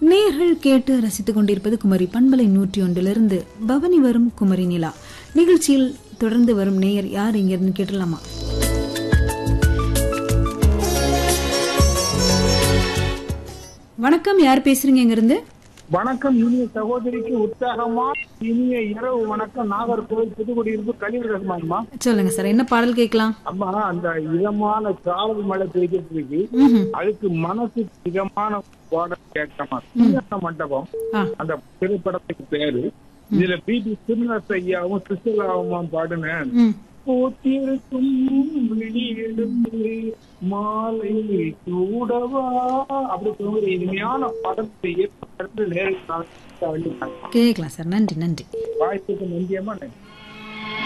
நேர்கள் கேட்டு ரசித்துக் கொண்டிருப்பது குமரி பண்பலை நூற்றி ஒன்றிலிருந்து பவனி வரும் குமரி நிலா நிகழ்ச்சியில் தொடர்ந்து வரும் நேயர் யார் இங்கிருந்து கேட்டலாமா வணக்கம் யார் பேசுறீங்க இங்கிருந்து வணக்கம் இனிய சகோதரிக்கு உற்சாகமா இனிய இரவு வணக்கம் நாகர்கோவில் புதுக்குடியிருப்பு கலீல் ரஹ்மான்மா சொல்லுங்க சார் என்ன பாடல் கேட்கலாம் அம்மா அந்த இதமான காவல் மழை பெய்துட்டு இருக்கு ம்ஹும். அதுக்கு மனசு இதமான பாடல் கேட்கமா சீன மண்டபம் ஆ அந்த திரைப்படத்துக்கு பேரு இதுல பிபி சிறுநஸ் ஐயாவும் சுசிலாவும் பாடுனேன் ம் பூத்திருக்கும் விழியெடுத்து மாலை சூடவா அப்படி சொல்ற இனிமையான படத்தை ஏற்படுத்தி நேரில் கேட்கலாம் சார் நன்றி நன்றி வாய்ப்புக்கு நன்றியமா நன்றி